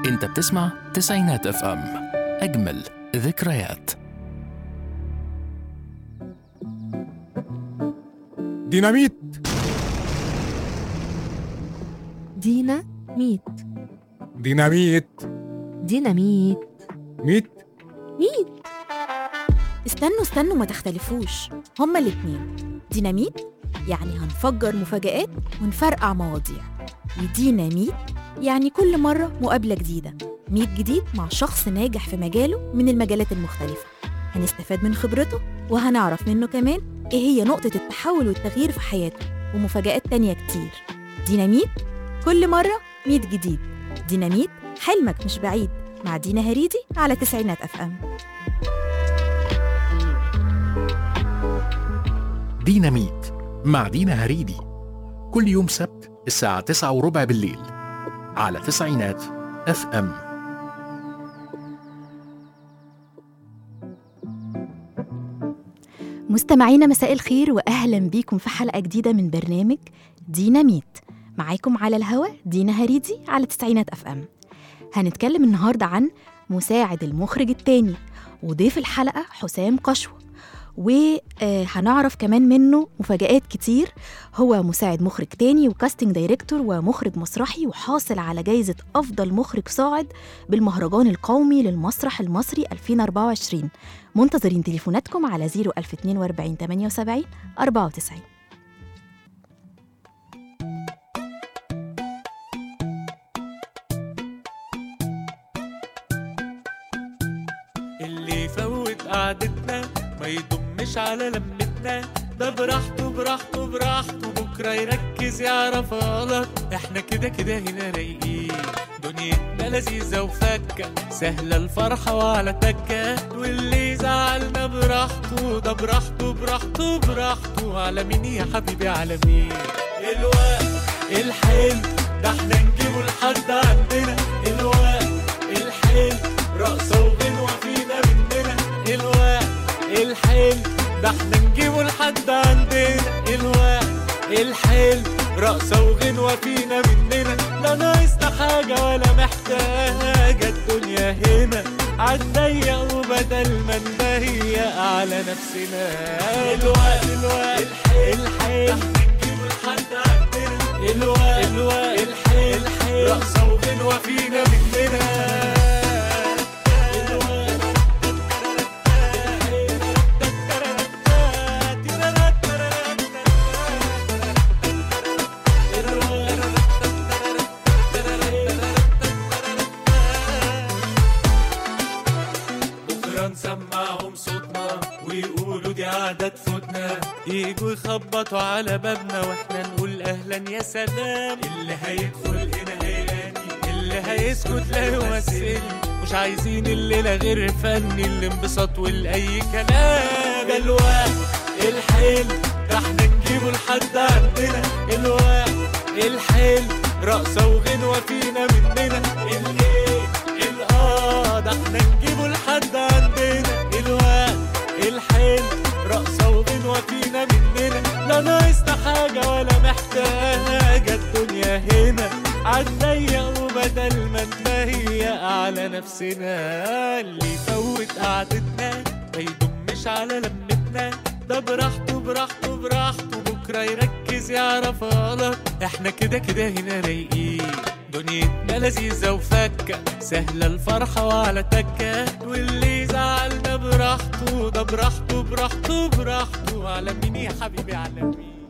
انت بتسمع تسعينات اف ام اجمل ذكريات ديناميت دينا ميت ديناميت ديناميت ميت ميت استنوا استنوا ما تختلفوش هما الاتنين ديناميت يعني هنفجر مفاجآت ونفرقع مواضيع وديناميت يعني كل مرة مقابلة جديدة ميت جديد مع شخص ناجح في مجاله من المجالات المختلفة هنستفاد من خبرته وهنعرف منه كمان ايه هي نقطة التحول والتغيير في حياته ومفاجآت تانية كتير ديناميت كل مرة ميت جديد ديناميت حلمك مش بعيد مع دينا هريدي على تسعينات اف ام ديناميت مع دينا هريدي كل يوم سبت الساعة تسعة وربع بالليل على تسعينات اف ام مستمعينا مساء الخير واهلا بيكم في حلقه جديده من برنامج ديناميت معاكم على الهوا دينا هريدي على تسعينات اف ام هنتكلم النهارده عن مساعد المخرج التاني وضيف الحلقه حسام قشوه وهنعرف كمان منه مفاجآت كتير هو مساعد مخرج تاني وكاستنج دايركتور ومخرج مسرحي وحاصل على جايزة أفضل مخرج صاعد بالمهرجان القومي للمسرح المصري 2024 منتظرين تليفوناتكم على 01042 78 94 اللي يفوت قعدتنا ما يضمش على لمتنا ده براحته براحته براحته بكرة يركز يعرف غلط احنا كده كده هنا رايقين دنيتنا لذيذة وفكة سهلة الفرحة وعلى تكة واللي يزعلنا براحته ده براحته براحته براحته على مين يا حبيبي على مين الوقت الحلو ده احنا نجيبه لحد عندنا الوقت الحلو رقصة وغنوة فينا مننا الوقت الحلو ده احنا نجيبه لحد عندنا الوقت الحلو رقصة وغنوة فينا مننا لا ناقصنا حاجة ولا محتاجة الدنيا هنا عالضيق وبدل ما نضيق على نفسنا الوقت الوقت الحلو الحلو نجيبه لحد عندنا الوقت الوقت الحلو الحلو رقصة وغنوة فينا مننا بكرة نسمعهم صوتنا ويقولوا دي عادة تفوتنا يجوا يخبطوا على بابنا واحنا نقول اهلا يا سلام اللي هيدخل هنا هيغني اللي هيسكت لا يمثل مش عايزين الليلة غير فني الانبساط والاي كلام ده الوقت الحلو ده احنا نجيبه لحد عندنا الوقت الحلو رقصة وغنوة فينا مننا الايه الاه ده احنا نجيبه لحد عندنا الوقت الحلو رقصة وغنوة فينا مننا لا ناقصنا حاجة ولا محتاجة الدنيا هنا عالضيق وبدل ما نضيق على نفسنا اللي يفوت قعدتنا ما يضمش على لمتنا ده براحته براحته براحته بكرة يركز يعرف غلط احنا كده كده هنا رايقين دنيتنا لذيذة وفكة سهلة الفرحة وعلى تكة واللي يزعلنا براحته ده براحته براحته براحته على مين يا حبيبي على مين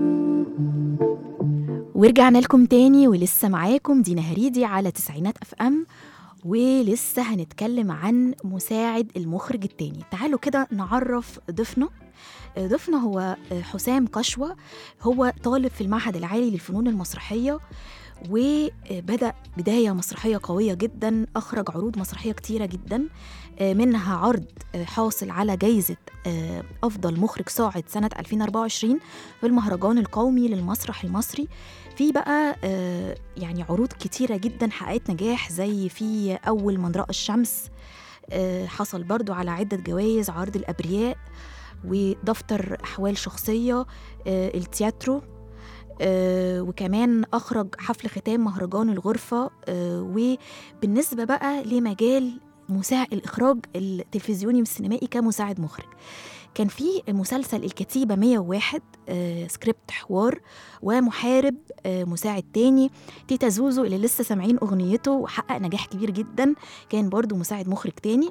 ورجعنا لكم تاني ولسه معاكم دينا هريدي على تسعينات اف ام ولسه هنتكلم عن مساعد المخرج التاني تعالوا كده نعرف ضيفنا ضيفنا هو حسام قشوة هو طالب في المعهد العالي للفنون المسرحية وبدأ بداية مسرحية قوية جدا أخرج عروض مسرحية كتيرة جدا منها عرض حاصل على جايزة أفضل مخرج صاعد سنة 2024 في المهرجان القومي للمسرح المصري في بقى يعني عروض كتيرة جدا حققت نجاح زي في أول من رأى الشمس حصل برضو على عدة جوائز عرض الأبرياء ودفتر أحوال شخصية التياترو آه، وكمان أخرج حفل ختام مهرجان الغرفة آه، وبالنسبة بقى لمجال مساعد الإخراج التلفزيوني والسينمائي كمساعد مخرج كان في مسلسل الكتيبة 101 آه، سكريبت حوار ومحارب آه، مساعد تاني تيتا زوزو اللي لسه سامعين أغنيته وحقق نجاح كبير جدا كان برضو مساعد مخرج تاني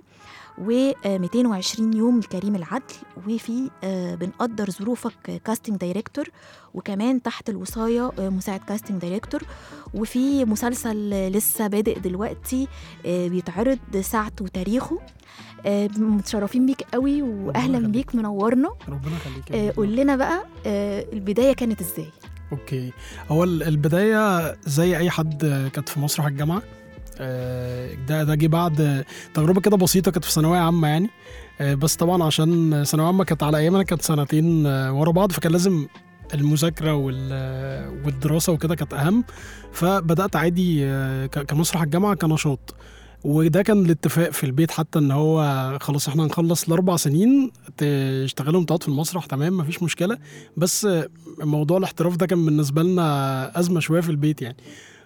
و220 يوم لكريم العدل وفي آه، بنقدر ظروفك كاستنج دايركتور وكمان تحت الوصاية آه، مساعد كاستنج دايركتور وفي مسلسل آه، لسه بادئ دلوقتي آه، بيتعرض ساعته وتاريخه آه، متشرفين بيك قوي واهلا يخليك. بيك منورنا ربنا يخليك يا آه، رب. قول لنا بقى آه، البدايه كانت ازاي اوكي هو ال- البدايه زي اي حد كانت في مسرح الجامعه آه، ده ده جه بعد تجربه كده بسيطه كانت في ثانويه عامه يعني آه، بس طبعا عشان ثانويه عامه كانت على ايامنا كانت سنتين آه، ورا بعض فكان لازم المذاكره وال- والدراسه وكده كانت اهم فبدات عادي آه، ك- كمسرح الجامعه كنشاط وده كان الاتفاق في البيت حتى ان هو خلاص احنا هنخلص الاربع سنين تشتغلهم تقعد في المسرح تمام مفيش مشكله بس موضوع الاحتراف ده كان بالنسبه لنا ازمه شويه في البيت يعني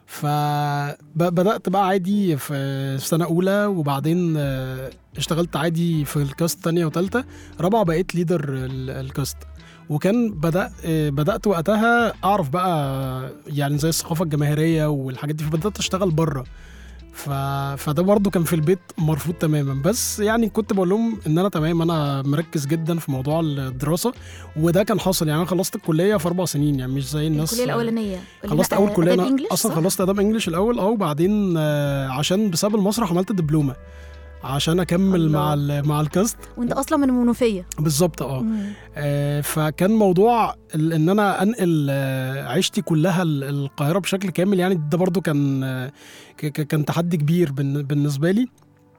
فبدات بقى عادي في سنه اولى وبعدين آه، اشتغلت عادي في الكاست تانية وتالتة رابعه بقيت ليدر ال- الكاست وكان بدا آه، بدات وقتها اعرف بقى يعني زي الثقافه الجماهيريه والحاجات دي فبدات اشتغل بره ف... فده برضه كان في البيت مرفوض تماما بس يعني كنت بقول لهم ان انا تمام انا مركز جدا في موضوع الدراسه وده كان حاصل يعني انا خلصت الكليه في اربع سنين يعني مش زي الناس الكليه الاولانيه خلصت قلنا اول كليه آداب أنا إنجليش، اصلا صح؟ خلصت اداب انجلش الاول اه وبعدين آه، عشان بسبب المسرح عملت دبلومه عشان اكمل الله. مع ال- مع الكاست وانت اصلا من المنوفيه بالظبط اه مم. آه، فكان موضوع ال- ان انا انقل آه، عيشتي كلها ال- القاهره بشكل كامل يعني ده برضو كان آه، ك- ك- كان تحدي كبير بالن- بالنسبه لي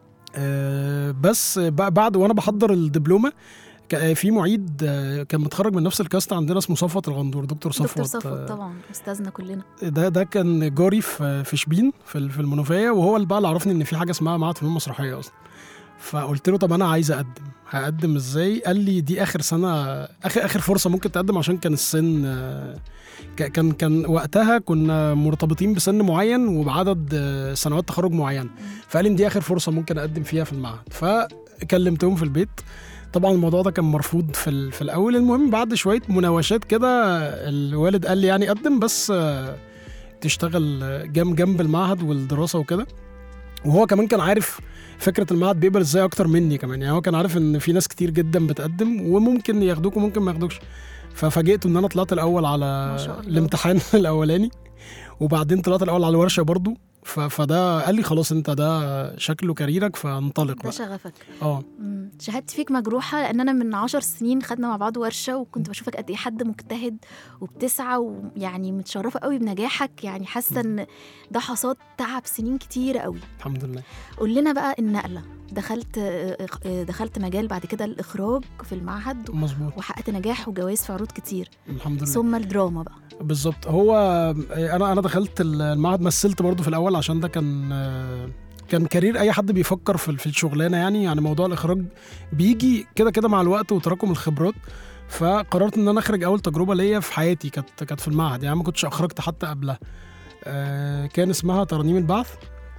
آه، بس ب- بعد وانا بحضر الدبلومه ك- آه، في معيد آه، كان متخرج من نفس الكاست عندنا اسمه صفوت الغندور دكتور صفوت دكتور صفوت آه، طبعا استاذنا كلنا ده ده كان جاري في في شبين في ال- في المنوفيه وهو اللي بقى اللي عرفني ان في حاجه اسمها معهد فنون مسرحيه اصلا فقلت له طب انا عايز اقدم هقدم ازاي قال لي دي اخر سنه اخر اخر فرصه ممكن تقدم عشان كان السن آه، ك- كان كان وقتها كنا مرتبطين بسن معين وبعدد آه، سنوات تخرج معين فقال لي إن دي اخر فرصه ممكن اقدم فيها في المعهد فكلمتهم في البيت طبعا الموضوع ده كان مرفوض في ال- في الاول المهم بعد شويه مناوشات كده الوالد قال لي يعني قدم بس آه، تشتغل جنب جنب المعهد والدراسه وكده وهو كمان كان عارف فكره المعهد بيقبل ازاي اكتر مني كمان يعني هو كان عارف ان في ناس كتير جدا بتقدم وممكن ياخدوك وممكن ما ياخدوكش ففاجئته ان انا طلعت الاول على ما شاء الله. الامتحان الاولاني وبعدين طلعت الاول على الورشه برضو ف- فده قال لي خلاص انت ده شكله كاريرك فانطلق ده بقى شغفك اه مم. شهادتي فيك مجروحه لان انا من عشر سنين خدنا مع بعض ورشه وكنت بشوفك قد ايه حد مجتهد وبتسعى ويعني متشرفه قوي بنجاحك يعني حاسه ان ده حصاد تعب سنين كتير قوي الحمد لله قول لنا بقى النقله دخلت آه، آه، دخلت مجال بعد كده الاخراج في المعهد مظبوط وحققت نجاح وجوائز في عروض كتير الحمد لله ثم الدراما بقى بالظبط هو انا انا دخلت المعهد مثلت برضو في الاول عشان ده كان كان كارير اي حد بيفكر في في الشغلانه يعني يعني موضوع الاخراج بيجي كده كده مع الوقت وتراكم الخبرات فقررت ان انا اخرج اول تجربه ليا في حياتي كانت كانت في المعهد يعني ما كنتش اخرجت حتى قبلها آه، كان اسمها ترانيم البعث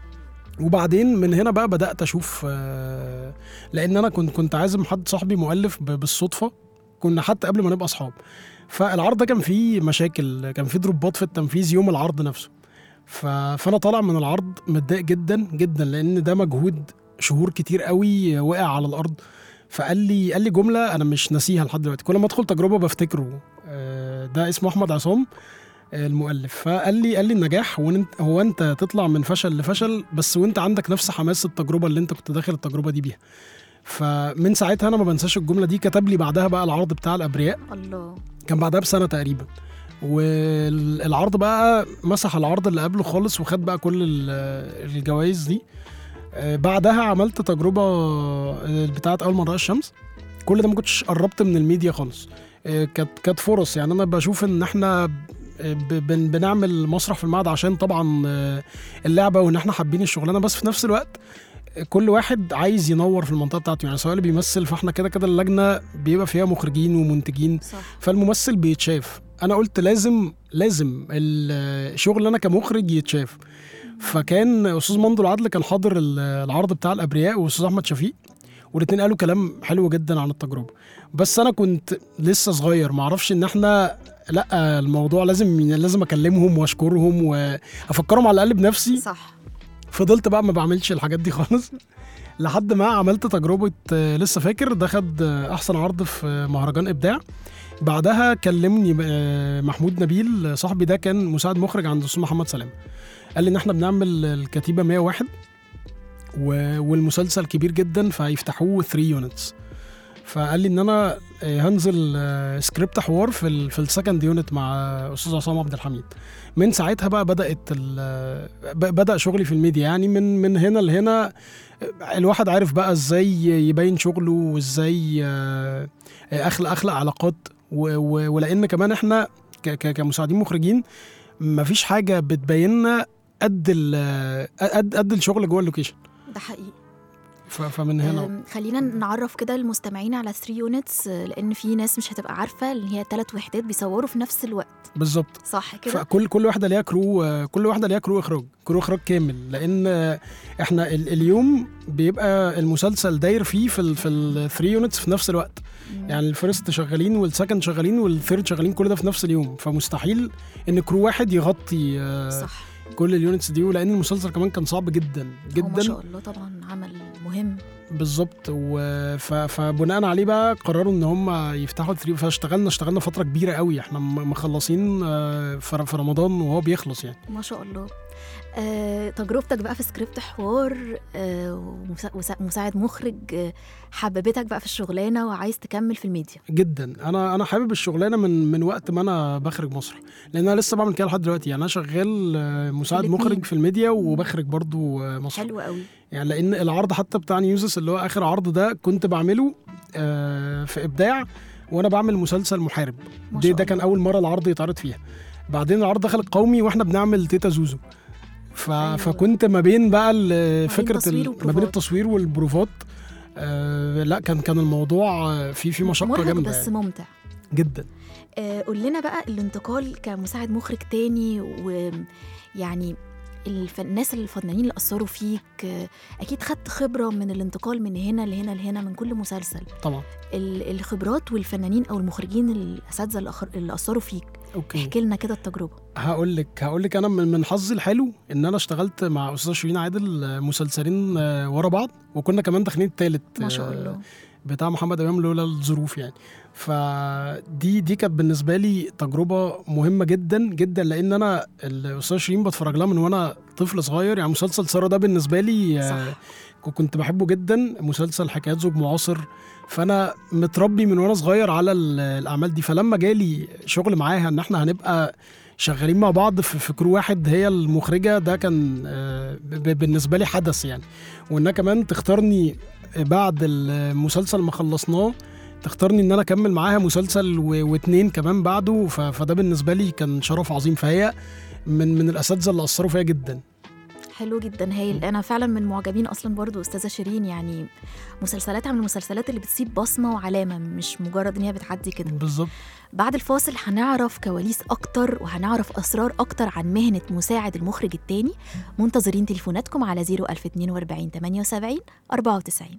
وبعدين من هنا بقى بدات اشوف آه، لان انا كنت كنت عازم حد صاحبي مؤلف ب- بالصدفه كنا حتى قبل ما نبقى اصحاب فالعرض ده كان فيه مشاكل كان فيه ضربات في التنفيذ يوم العرض نفسه ف... فانا طالع من العرض متضايق جدا جدا لان ده مجهود شهور كتير قوي وقع على الارض فقال لي قال لي جمله انا مش ناسيها لحد دلوقتي كل ما ادخل تجربه بفتكره آه، ده اسمه احمد عصام آه، المؤلف فقال لي قال لي النجاح هو انت هو انت تطلع من فشل لفشل بس وانت عندك نفس حماس التجربه اللي انت كنت داخل التجربه دي بيها فمن ساعتها انا ما بنساش الجمله دي كتب لي بعدها بقى العرض بتاع الابرياء الله كان بعدها بسنه تقريبا والعرض بقى مسح العرض اللي قبله خالص وخد بقى كل ال- الجوائز دي آه، بعدها عملت تجربه آه، بتاعت اول مره الشمس كل ده ما كنتش قربت من الميديا خالص آه، كانت كانت فرص يعني انا بشوف ان احنا ب- بن- بنعمل مسرح في المعهد عشان طبعا آه، اللعبه وان احنا حابين الشغلانه بس في نفس الوقت كل واحد عايز ينور في المنطقه بتاعته يعني سواء اللي بيمثل فاحنا كده كده اللجنه بيبقى فيها مخرجين ومنتجين صح فالممثل بيتشاف انا قلت لازم لازم الشغل انا كمخرج يتشاف فكان استاذ مندو العدل كان حاضر ال- العرض بتاع الابرياء واستاذ احمد شفيق والاتنين قالوا كلام حلو جدا عن التجربه بس انا كنت لسه صغير ما اعرفش ان احنا لا الموضوع لازم لازم اكلمهم واشكرهم وافكرهم على الاقل بنفسي صح فضلت بقى ما بعملش الحاجات دي خالص لحد ما عملت تجربة آه، لسه فاكر ده خد آه، أحسن عرض في آه، مهرجان إبداع بعدها كلمني آه، محمود نبيل آه، صاحبي ده كان مساعد مخرج عند الأستاذ محمد سلام قال لي إن إحنا بنعمل الكتيبة 101 و- والمسلسل كبير جدا فهيفتحوه 3 يونتس فقال لي ان انا آه، هنزل آه، سكريبت حوار في ال في السكند يونت مع استاذ عصام عبد الحميد من ساعتها بقى بدات ال- ب- بدا شغلي في الميديا يعني من من هنا لهنا آه، الواحد عارف بقى ازاي يبين شغله وازاي آه، اخلق اخلق علاقات و- و- ولان كمان احنا ك- ك- كمساعدين مخرجين مفيش حاجه بتبيننا قد ال- قد قد الشغل جوه اللوكيشن ده حقيقي ف- فمن هنا أم، خلينا نعرف كده المستمعين على 3 يونتس لان في ناس مش هتبقى عارفه ان هي ثلاث وحدات بيصوروا في نفس الوقت بالظبط صح كده فكل كل واحده ليها كرو آه، كل واحده ليها كرو اخراج كرو اخراج كامل لان آه، احنا ال- اليوم بيبقى المسلسل داير فيه في ال في الثري يونتس في نفس الوقت مم. يعني الفيرست شغالين والسكند شغالين والثيرد شغالين كل ده في نفس اليوم فمستحيل ان كرو واحد يغطي آه، صح كل اليونتس دي ولان المسلسل كمان كان صعب جدا هو ما جدا شاء الله طبعا عمل مهم بالظبط و- ف- فبناء عليه بقى قرروا ان هم يفتحوا 3 فاشتغلنا اشتغلنا فتره كبيره قوي احنا م- مخلصين آه، في في رمضان وهو بيخلص يعني ما شاء الله آه، تجربتك بقى في سكريبت حوار آه، ومسا- وسا- مساعد مخرج آه، حببتك بقى في الشغلانه وعايز تكمل في الميديا جدا انا انا حابب الشغلانه من من وقت ما انا بخرج مسرح لان انا لسه بعمل كده لحد دلوقتي يعني انا شغال آه، مساعد الاتنين. مخرج في الميديا وبخرج برضو آه، مسرح حلو قوي يعني لان العرض حتى بتاع نيوزس اللي هو اخر عرض ده كنت بعمله آه، في ابداع وانا بعمل مسلسل محارب ما ده, شاء ده كان الله. اول مره العرض يتعرض فيها بعدين العرض دخل القومي واحنا بنعمل تيتا زوزو ف... أيوة. فكنت ما بين بقى ال- فكره تصوير ال... ما بين وبروفات. التصوير والبروفات آه لا كان كان الموضوع آه، فيه في مشقه مرهق جامده بس يعني. ممتع جدا آه، قول لنا بقى الانتقال كمساعد مخرج تاني ويعني الف... الناس الفنانين اللي أثروا فيك آه، أكيد خدت خبرة من الانتقال من هنا لهنا لهنا من كل مسلسل طبعا ال- الخبرات والفنانين أو المخرجين الأساتذة اللي, أخر... اللي أثروا فيك اوكي احكي لنا كده التجربة هقول لك هقول لك انا من من حظي الحلو ان انا اشتغلت مع استاذه شيرين عادل آه، مسلسلين آه، ورا بعض وكنا كمان داخلين التالت ما شاء آه، الله بتاع محمد امام لولا الظروف يعني فدي دي كانت بالنسبه لي تجربه مهمه جدا جدا لان انا الاستاذ شيرين بتفرج لها من وانا طفل صغير يعني مسلسل ساره ده بالنسبه لي آه، صح ك- كنت بحبه جدا مسلسل حكايات زوج معاصر فانا متربي من وانا صغير على ال- الاعمال دي فلما جالي شغل معاها ان احنا هنبقى شغالين مع بعض في في كرو واحد هي المخرجه ده كان آه، ب- بالنسبه لي حدث يعني وانها كمان تختارني بعد المسلسل ما خلصناه تختارني ان انا اكمل معاها مسلسل و- واتنين كمان بعده ف- فده بالنسبه لي كان شرف عظيم فهي من من الاساتذه اللي اثروا فيا جدا حلو جدا هايل انا فعلا من معجبين اصلا برضو استاذه شيرين يعني مسلسلاتها من المسلسلات اللي بتسيب بصمه وعلامه مش مجرد ان هي بتعدي كده بالظبط بعد الفاصل هنعرف كواليس اكتر وهنعرف اسرار اكتر عن مهنه مساعد المخرج التاني منتظرين تليفوناتكم على 01042 78 94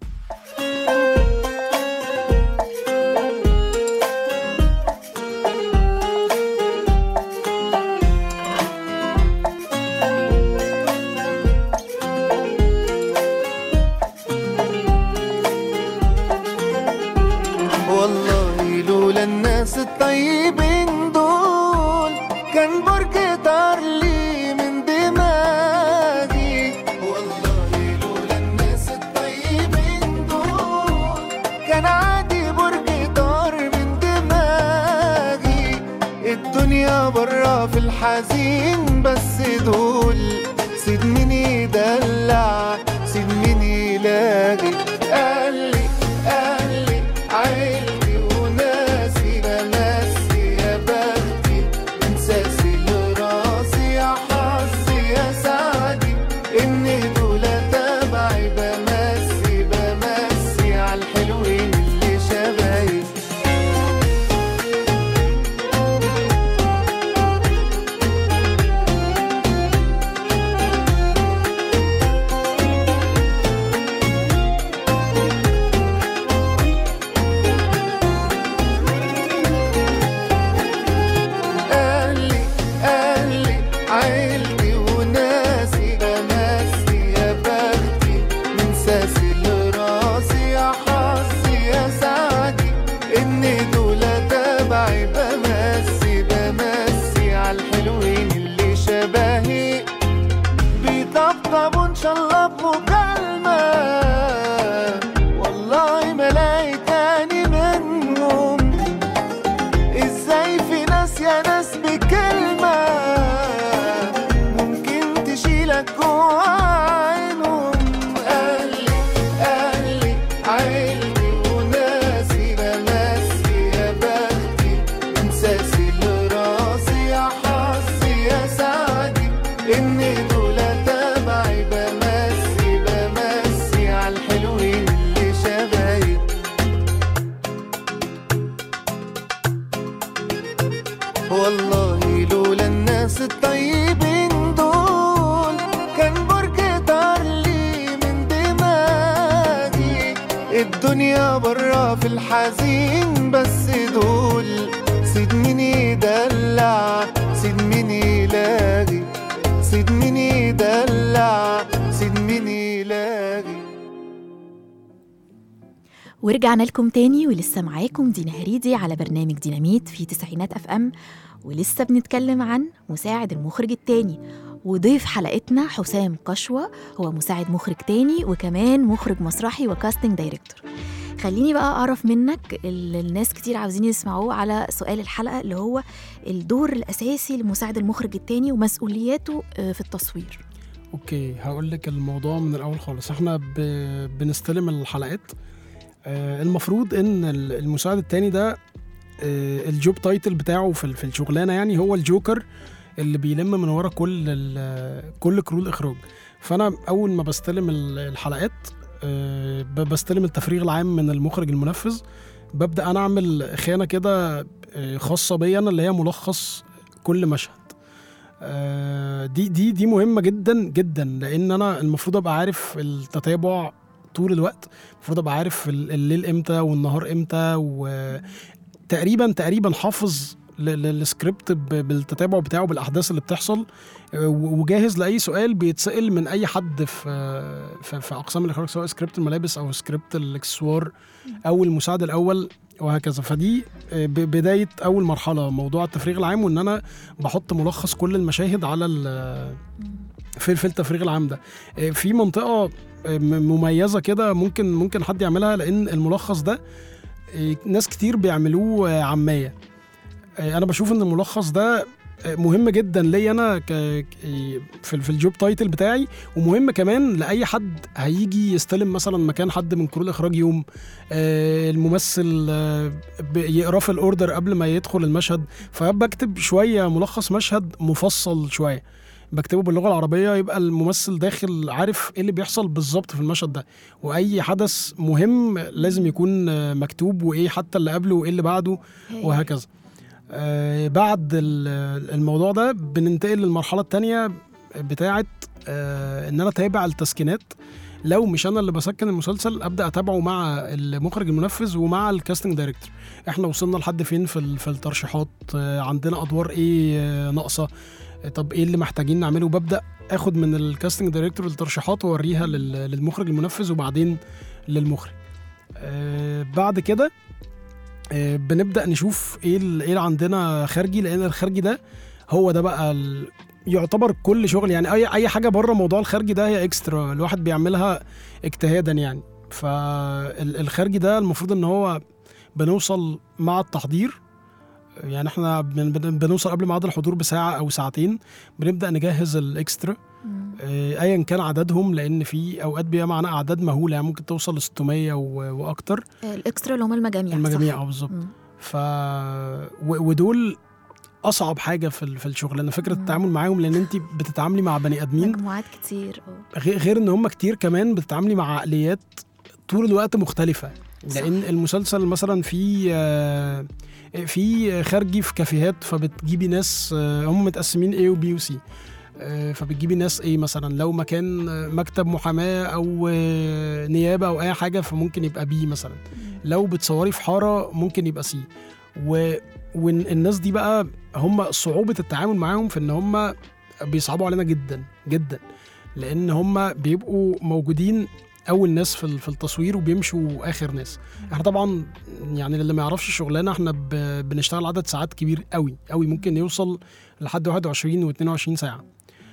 والله لولا الناس الطيبين دول كان برج طار لي من دماغي والله لولا الناس الطيبين دول كان عادي برج طار من دماغي الدنيا برا في الحزين بس دول سيد مين يدلع سيد مين يلاقي قال لي قال لي عيلتي وناسي بمسي يا بختي انساسي لراسي يا حظي يا سعدي ان دول تبعي بمسي بمسي على الحلوين اللي شبهي إن دول تبعي بمسي بمسي على الحلوين اللي شبهي والله لولا الناس الطيبين دول كان برج طارلي من دماغي الدنيا برا في الحزين بس دول سيد مين يدلع سيد مين يلاغي سيد مين يدلع سيد مين يلاغي ورجعنا لكم تاني ولسه معاكم دينا هريدي على برنامج ديناميت في تسعينات اف ام ولسه بنتكلم عن مساعد المخرج التاني وضيف حلقتنا حسام قشوة هو مساعد مخرج تاني وكمان مخرج مسرحي وكاستنج دايركتور خليني بقى أعرف منك اللي الناس كتير عاوزين يسمعوه على سؤال الحلقة اللي هو الدور الأساسي لمساعد المخرج التاني ومسؤولياته آه، في التصوير اوكي هقول لك الموضوع من الاول خالص احنا ب... بنستلم الحلقات آه، المفروض ان ال- المساعد التاني ده آه، الجوب تايتل بتاعه في ال- في الشغلانه يعني هو الجوكر اللي بيلم من ورا كل ال- كل كرو الاخراج فانا اول ما بستلم ال- الحلقات آه، ب- بستلم التفريغ العام من المخرج المنفذ ببدا انا اعمل خانه كده آه، خاصه بيا انا اللي هي ملخص كل مشهد آه، دي دي دي مهمه جدا جدا لان انا المفروض ابقى عارف التتابع طول الوقت المفروض ابقى عارف ال- الليل امتى والنهار امتى وتقريبا تقريبا حافظ ل- ل- السكريبت ب- بالتتابع بتاعه بالاحداث اللي بتحصل آه، و- وجاهز لاي سؤال بيتسال من اي حد في في, في اقسام الاخراج سواء سكريبت الملابس او سكريبت الاكسسوار او المساعد الاول وهكذا فدي آه، ب- بدايه اول مرحله موضوع التفريغ العام وان انا بحط ملخص كل المشاهد على ال- في في التفريغ العام ده آه، في منطقه آه، م- مميزه كده ممكن ممكن حد يعملها لان الملخص ده آه، ناس كتير بيعملوه آه، عاميه آه، انا بشوف ان الملخص ده آه، مهم جدا ليا انا ك... ك- في في الجوب تايتل بتاعي ومهم كمان لاي حد هيجي يستلم مثلا مكان حد من كرو الاخراج يوم آه، الممثل آه، ب- يقراه في الاوردر قبل ما يدخل المشهد فبكتب شويه ملخص مشهد مفصل شويه بكتبه باللغه العربيه يبقى الممثل داخل عارف ايه اللي بيحصل بالظبط في المشهد ده واي حدث مهم لازم يكون آه، مكتوب وايه حتى اللي قبله وايه اللي بعده وهكذا آه بعد ال- الموضوع ده بننتقل للمرحله الثانيه بتاعه آه ان انا اتابع التسكينات لو مش انا اللي بسكن المسلسل ابدا اتابعه مع المخرج المنفذ ومع الكاستنج دايركتور احنا وصلنا لحد فين في ال- في الترشيحات آه عندنا ادوار ايه آه، ناقصه آه، طب ايه اللي محتاجين نعمله ببدا اخد من الكاستنج دايركتور الترشيحات واوريها لل- للمخرج المنفذ وبعدين للمخرج آه بعد كده آه، بنبدا نشوف ايه ال- ايه اللي عندنا خارجي لان الخارجي ده هو ده بقى ال... يعتبر كل شغل يعني اي اي حاجه بره موضوع الخارجي ده هي اكسترا الواحد بيعملها اجتهادا يعني فالخارجي ده المفروض ان هو بنوصل مع التحضير يعني احنا بن- بن- بنوصل قبل ميعاد الحضور بساعه او ساعتين بنبدا نجهز الاكسترا مم. آه، ايا كان عددهم لان في اوقات بيبقى معانا اعداد مهوله يعني ممكن توصل ل 600 و- واكتر الاكسترا اللي هم المجاميع المجاميع صح؟ اه بالظبط مم. ف و- ودول اصعب حاجه في ال- في الشغلانه فكره مم. التعامل معاهم لان انت بتتعاملي مع بني ادمين مجموعات كتير اه غير غير ان هم كتير كمان بتتعاملي مع عقليات طول الوقت مختلفه صح. لان المسلسل مثلا في آه، في خارجي في كافيهات فبتجيبي ناس آه، هم متقسمين A وبي وسي فبتجيبي ناس ايه مثلا لو مكان آه، مكتب محاماه او آه، نيابه او اي حاجه فممكن يبقى بي مثلا لو بتصوري في حاره ممكن يبقى سي و والناس دي بقى هم صعوبه التعامل معاهم في ان هم بيصعبوا علينا جدا جدا لان هم بيبقوا موجودين اول ناس في ال- في التصوير وبيمشوا اخر ناس احنا طبعا يعني اللي ما يعرفش الشغلانه احنا ب- بنشتغل عدد ساعات كبير قوي قوي ممكن يوصل لحد 21 و22 ساعه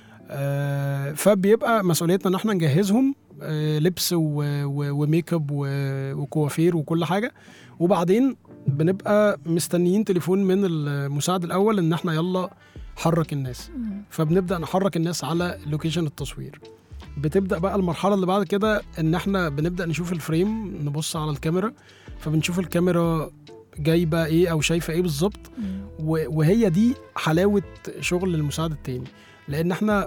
آه، فبيبقى مسؤوليتنا ان احنا نجهزهم آه، لبس و- و- وميك اب و- وكوافير وكل حاجه وبعدين بنبقى مستنيين تليفون من المساعد الاول ان احنا يلا حرك الناس مم. فبنبدا نحرك الناس على لوكيشن التصوير بتبدا بقى المرحله اللي بعد كده ان احنا بنبدا نشوف الفريم نبص على الكاميرا فبنشوف الكاميرا جايبه ايه او شايفه ايه بالظبط مم. و- وهي دي حلاوه شغل المساعد التاني لان احنا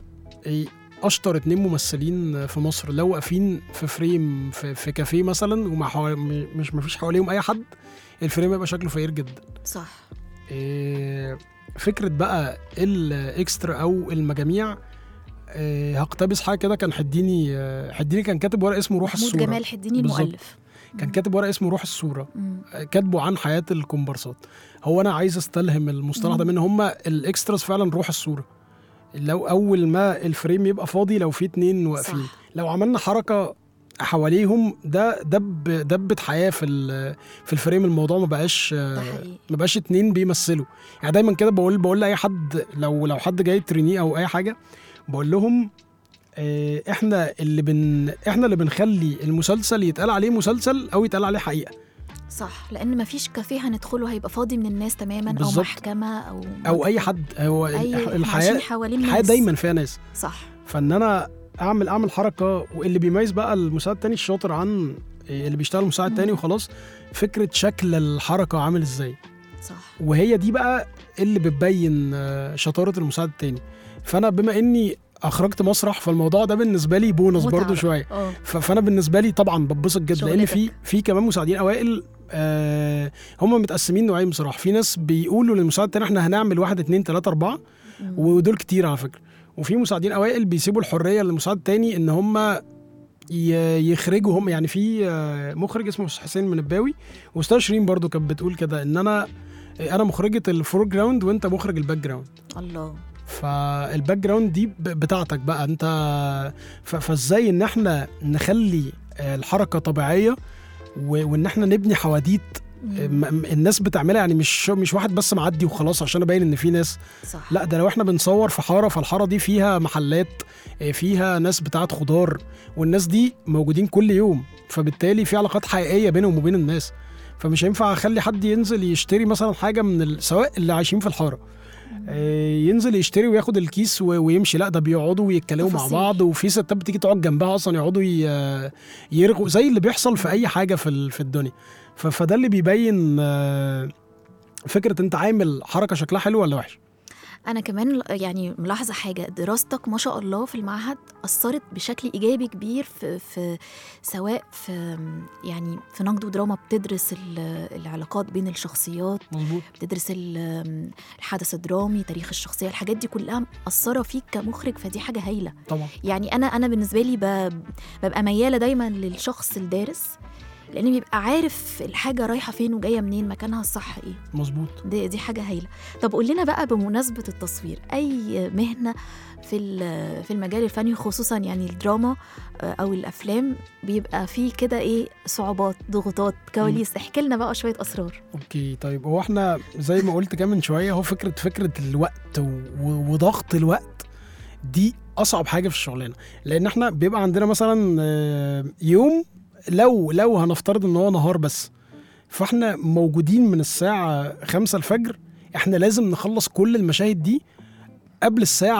إيه، اشطر اتنين ممثلين في مصر لو واقفين في فريم في, في كافيه مثلا وما حوا... م- مش مفيش حواليهم اي حد الفريم يبقى شكله فقير جدا صح إيه، فكره بقى الاكسترا او المجاميع إيه، هقتبس حاجه كده كان حديني آه، حديني كان كاتب ورق اسمه روح محمود الصوره جمال حديني بالظبط. المؤلف كان كاتب ورق اسمه روح الصوره مم. كاتبه عن حياه الكومبارسات هو انا عايز استلهم المصطلح ده من هم الاكستراز فعلا روح الصوره لو اول ما الفريم يبقى فاضي لو في اتنين واقفين صح. لو عملنا حركه حواليهم ده دب دبة حياه في ال- في الفريم الموضوع ما بقاش ده حقيقي ما بقاش اتنين بيمثلوا يعني دايما كده بقول بقول لاي حد لو لو حد جاي ترينيه او اي حاجه بقول لهم آه، احنا اللي بن احنا اللي بنخلي المسلسل يتقال عليه مسلسل او يتقال عليه حقيقه صح لان مفيش كافيه هندخله هيبقى فاضي من الناس تماما او بالظبط. محكمه او او اي حد هو اي إحنا الحياه عايشين حوالين الحياه ناس. دايما فيها ناس صح فان انا اعمل اعمل حركه واللي بيميز بقى المساعد التاني الشاطر عن اللي بيشتغل مساعد مم. تاني وخلاص فكره شكل الحركه عامل ازاي صح وهي دي بقى اللي بتبين آه، شطاره المساعد التاني فانا بما اني اخرجت مسرح فالموضوع ده بالنسبه لي بونص متعة برضو بقى. شويه اه ف- فانا بالنسبه لي طبعا بتبسط جدا لان في شغلتك. في كمان مساعدين اوائل آه هم متقسمين نوعين بصراحه في ناس بيقولوا للمساعد التاني احنا هنعمل واحد اتنين تلاته اربعه مم. ودول كتير على فكره وفي مساعدين اوائل بيسيبوا الحريه للمساعد التاني ان هم ي- يخرجوا هم يعني في آه، مخرج اسمه حسين منباوي واستاذ شيرين برضو كانت بتقول كده ان انا انا مخرجه الفور جراوند وانت مخرج الباك جراوند الله فالباك جراوند دي ب- بتاعتك بقى انت ف- فازاي ان احنا نخلي آه، الحركه طبيعيه و- وان احنا نبني حواديت آه، مم. م- م- الناس بتعملها يعني مش مش واحد بس معدي وخلاص عشان ابين ان في ناس صح لا ده لو احنا بنصور في حاره فالحاره دي فيها محلات آه، فيها ناس بتاعت خضار والناس دي موجودين كل يوم فبالتالي في علاقات حقيقيه بينهم وبين الناس فمش هينفع اخلي حد ينزل يشتري مثلا حاجه من ال... سواء اللي عايشين في الحاره آه، ينزل يشتري وياخد الكيس و- ويمشي لا ده بيقعدوا ويتكلموا مع تفاصيل. بعض وفي ستات بتيجي تقعد جنبها اصلا يقعدوا ي- يرغوا زي اللي بيحصل في اي حاجه في ال- في الدنيا ف- فده اللي بيبين آه، فكره انت عامل حركه شكلها حلو ولا وحش انا كمان يعني ملاحظه حاجه دراستك ما شاء الله في المعهد اثرت بشكل ايجابي كبير في, في سواء في يعني في نقد ودراما بتدرس ال- العلاقات بين الشخصيات مظبوط بتدرس ال- الحدث الدرامي تاريخ الشخصيه الحاجات دي كلها مأثره فيك كمخرج فدي حاجه هايله طبعا يعني انا انا بالنسبه لي ب- ببقى مياله دايما للشخص الدارس لان بيبقى عارف الحاجه رايحه فين وجايه منين مكانها الصح ايه مظبوط دي, دي حاجة هايلة طب قول لنا بقى بمناسبة التصوير أي مهنة في ال- في المجال الفني خصوصا يعني الدراما آه، أو الأفلام بيبقى فيه كده إيه صعوبات ضغوطات كواليس احكي لنا بقى شوية أسرار اوكي طيب هو احنا زي ما قلت كمان من شويه هو فكره فكره الوقت و- و- وضغط الوقت دي اصعب حاجه في الشغلانه لان احنا بيبقى عندنا مثلا آه، يوم لو لو هنفترض ان هو نهار بس فاحنا موجودين من الساعه خمسة الفجر احنا لازم نخلص كل المشاهد دي قبل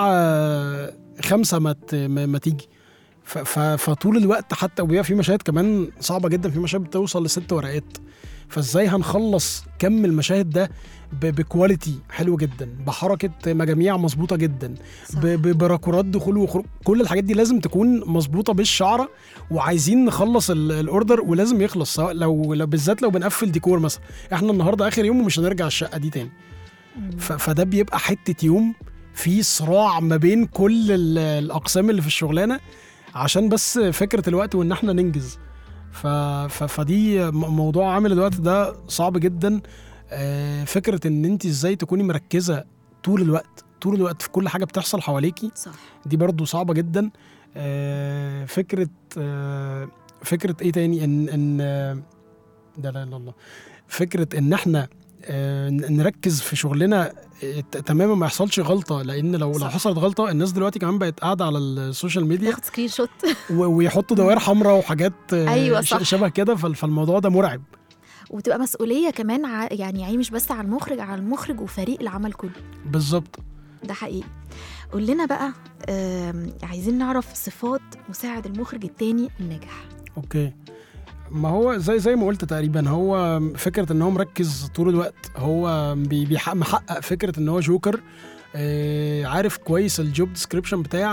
الساعه خمسة ما ت- ما ما تيجي ف- ف- فطول الوقت حتى وبيبقى في مشاهد كمان صعبه جدا في مشاهد بتوصل لست ورقات فازاي هنخلص كم المشاهد ده ب- بكواليتي حلو جدا بحركه مجاميع مظبوطه جدا صح. ب- ب- براكورات دخول وخروج كل الحاجات دي لازم تكون مظبوطه بالشعره وعايزين نخلص ال- الاوردر ولازم يخلص سواء لو, لو بالذات لو بنقفل ديكور مثلا احنا النهارده اخر يوم ومش هنرجع الشقه دي تاني مم. ف- فده بيبقى حته يوم في صراع ما بين كل ال- الاقسام اللي في الشغلانه عشان بس فكره الوقت وان احنا ننجز ف... ف... فدي م- موضوع عامل الوقت ده صعب جدا آه، فكره ان انت ازاي تكوني مركزه طول الوقت طول الوقت في كل حاجه بتحصل حواليكي صح دي برضو صعبة جدا آه، فكرة آه، فكرة ايه تاني ان ان آه، لا لا لا الله فكرة ان احنا آه، ن- نركز في شغلنا آه، ت- تماما ما يحصلش غلطة لان لو لو صح. حصلت غلطة الناس دلوقتي كمان بقت قاعدة على السوشيال ميديا تاخد سكرين شوت و- ويحطوا دوائر حمراء وحاجات آه، أيوة ش- صح. شبه كده فال- فالموضوع ده مرعب وتبقى مسؤولية كمان ع... يعني يعني مش بس على المخرج على المخرج وفريق العمل كله بالظبط ده حقيقي قول لنا بقى آم، عايزين نعرف صفات مساعد المخرج التاني الناجح اوكي ما هو زي زي ما قلت تقريبا هو فكره ان هو مركز طول الوقت هو بي- بيحقق محقق فكره ان هو جوكر آه، عارف كويس الجوب ديسكريبشن بتاع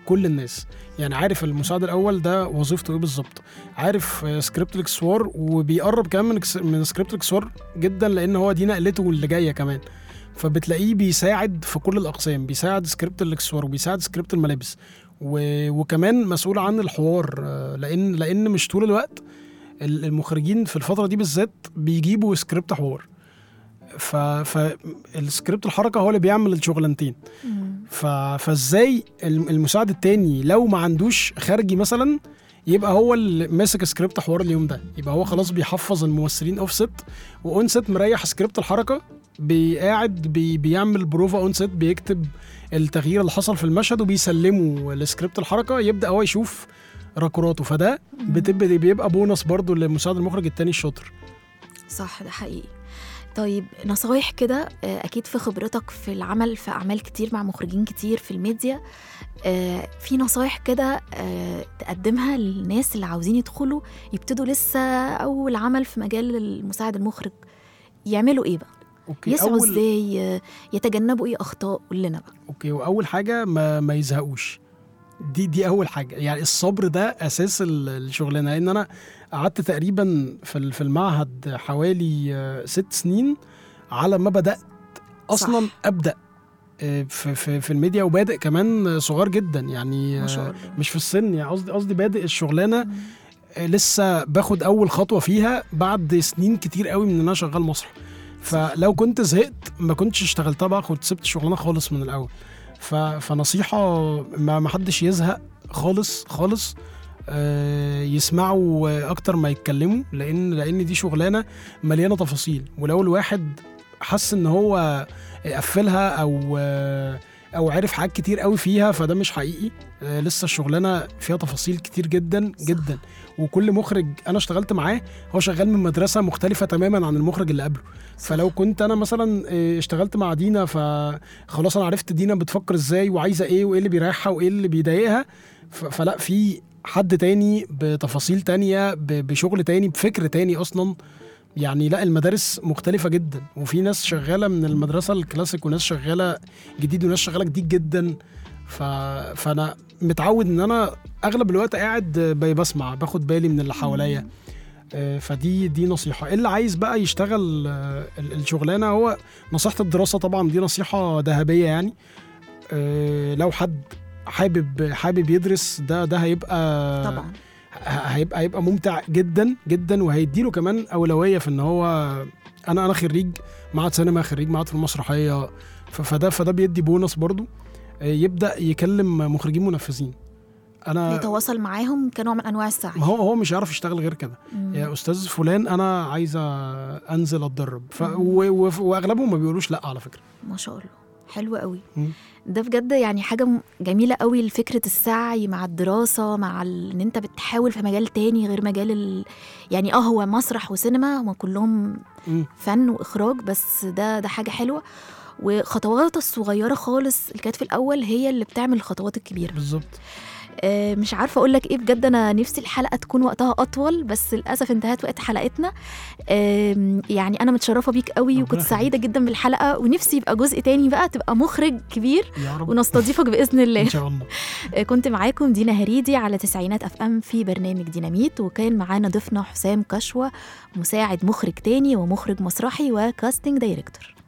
كل الناس يعني عارف المساعد الاول ده وظيفته ايه بالظبط عارف آه، سكريبت الاكسوار وبيقرب كمان من إكس- من سكريبت الاكسوار جدا لان هو دي نقلته اللي جايه كمان فبتلاقيه بيساعد في كل الاقسام بيساعد سكريبت الاكسوار وبيساعد سكريبت الملابس و... وكمان مسؤول عن الحوار آه، لان لان مش طول الوقت ال- المخرجين في الفتره دي بالذات بيجيبوا سكريبت حوار ف... فالسكريبت الحركه هو اللي بيعمل الشغلانتين ف... فازاي الم- المساعد التاني لو ما عندوش خارجي مثلا يبقى هو اللي ماسك سكريبت حوار اليوم ده يبقى هو خلاص بيحفظ الممثلين اوف ست واون ست مريح سكريبت الحركه بيقعد بي... بيعمل بروفا اون ست بيكتب التغيير اللي حصل في المشهد وبيسلمه لسكريبت الحركه يبدا هو يشوف راكوراته فده بتبقى بيبقى بونص برضو لمساعد المخرج التاني الشاطر صح ده حقيقي طيب نصايح كده آه، اكيد في خبرتك في العمل في اعمال كتير مع مخرجين كتير في الميديا آه، في نصايح كده آه، تقدمها للناس اللي عاوزين يدخلوا يبتدوا لسه اول عمل في مجال المساعد المخرج يعملوا ايه بقى اوكي يسعوا أول- ازاي آه، يتجنبوا ايه اخطاء قول لنا بقى اوكي واول حاجه ما ما يزهقوش دي دي اول حاجه يعني الصبر ده اساس ال- الشغلانه لان انا قعدت تقريبا في ال- في المعهد حوالي آه، ست سنين على ما بدات اصلا صح. ابدا آه، في في في الميديا وبادئ كمان صغير جدا يعني ما شاء آه، الله مش في السن يعني قصدي قصدي بادئ الشغلانه آه، لسه باخد اول خطوه فيها بعد سنين كتير قوي من ان انا شغال مسرح فلو كنت زهقت ما كنتش اشتغلتها بقى كنت سبت الشغلانه خالص من الاول ف... فنصيحه ما ما حدش يزهق خالص خالص آه، يسمعوا آه، اكتر ما يتكلموا لان لان دي شغلانه مليانه تفاصيل ولو الواحد حس ان هو قفلها او آه، او عرف حاجات كتير قوي فيها فده مش حقيقي آه، لسه الشغلانه فيها تفاصيل كتير جدا صح. جدا وكل مخرج انا اشتغلت معاه هو شغال من مدرسه مختلفه تماما عن المخرج اللي قبله فلو كنت انا مثلا آه، اشتغلت مع دينا فخلاص انا عرفت دينا بتفكر ازاي وعايزه ايه وايه اللي بيريحها وايه اللي بيضايقها ف- فلا في حد تاني بتفاصيل تانية ب- بشغل تاني بفكر تاني اصلا يعني لا المدارس مختلفة جدا وفي ناس شغالة من المدرسة الكلاسيك وناس شغالة جديد وناس شغالة جديد جدا ف... فأنا متعود إن أنا أغلب الوقت قاعد ب- بسمع باخد بالي من اللي حواليا آه، فدي دي نصيحة اللي عايز بقى يشتغل آه، ال- الشغلانة هو نصيحة الدراسة طبعا دي نصيحة ذهبية يعني آه، لو حد حابب حابب يدرس ده ده هيبقى طبعا ه- هيبقى هيبقى ممتع جدا جدا وهيديله كمان اولويه في ان هو انا انا خريج معهد سينما خريج معهد في المسرحيه ف- فده فده بيدي بونص برضو آه، يبدا يكلم مخرجين منفذين انا يتواصل معاهم كنوع من انواع السعي ما هو هو مش هيعرف يشتغل غير كده مم. يا استاذ فلان انا عايزه انزل اتدرب ف... مم. و... و... واغلبهم ما بيقولوش لا على فكره ما شاء الله حلو قوي مم. ده بجد يعني حاجة م- جميلة قوي لفكرة السعي مع الدراسة مع ال... ان انت بتحاول في مجال تاني غير مجال ال... يعني اه هو مسرح وسينما هما كلهم مم. فن واخراج بس ده ده حاجة حلوة وخطوات الصغيرة خالص اللي كانت في الأول هي اللي بتعمل الخطوات الكبيرة بالظبط آه، مش عارفه اقول لك ايه بجد انا نفسي الحلقه تكون وقتها اطول بس للاسف انتهت وقت حلقتنا آم، يعني انا متشرفه بيك قوي ربنا وكنت يخليك. سعيده جدا بالحلقه ونفسي يبقى جزء تاني بقى تبقى مخرج كبير يا رب ونستضيفك باذن الله ان شاء الله آه، كنت معاكم دينا هريدي على تسعينات اف ام في برنامج ديناميت وكان معانا ضيفنا حسام كشوه مساعد مخرج تاني ومخرج مسرحي وكاستنج دايركتور